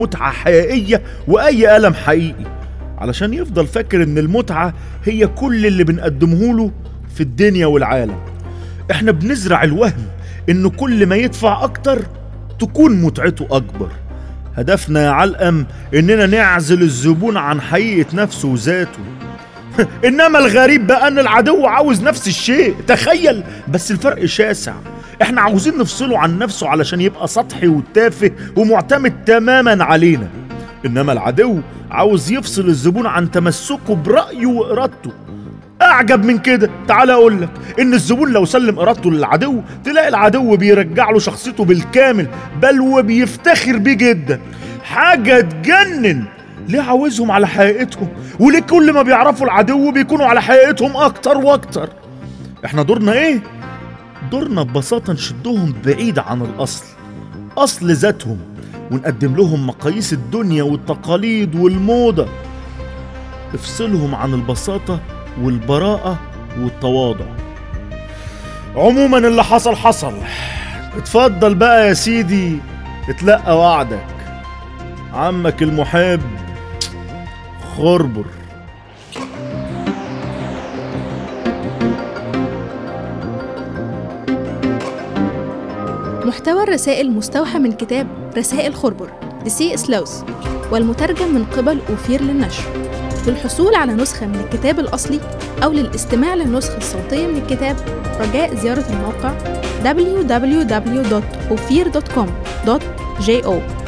متعة حقيقية وأي ألم حقيقي علشان يفضل فاكر إن المتعة هي كل اللي بنقدمه له في الدنيا والعالم إحنا بنزرع الوهم إن كل ما يدفع أكتر تكون متعته أكبر هدفنا يا علقم إننا نعزل الزبون عن حقيقة نفسه وذاته انما الغريب بقى ان العدو عاوز نفس الشيء تخيل بس الفرق شاسع احنا عاوزين نفصله عن نفسه علشان يبقى سطحي وتافه ومعتمد تماما علينا انما العدو عاوز يفصل الزبون عن تمسكه برأيه وإرادته أعجب من كده تعال أقول لك إن الزبون لو سلم إرادته للعدو تلاقي العدو بيرجع له شخصيته بالكامل بل وبيفتخر بيه جدا حاجة تجنن ليه عاوزهم على حقيقتهم وليه كل ما بيعرفوا العدو بيكونوا على حقيقتهم أكتر وأكتر إحنا دورنا إيه؟ دورنا ببساطة نشدهم بعيد عن الأصل أصل ذاتهم ونقدم لهم مقاييس الدنيا والتقاليد والموضة افصلهم عن البساطة والبراءة والتواضع عموما اللي حصل حصل اتفضل بقى يا سيدي اتلقى وعدك عمك المحب خربر محتوى الرسائل مستوحى من كتاب رسائل خربر لسي سلوس والمترجم من قبل أوفير للنشر للحصول على نسخة من الكتاب الأصلي أو للاستماع للنسخة الصوتية من الكتاب رجاء زيارة الموقع www.ophir.com.jo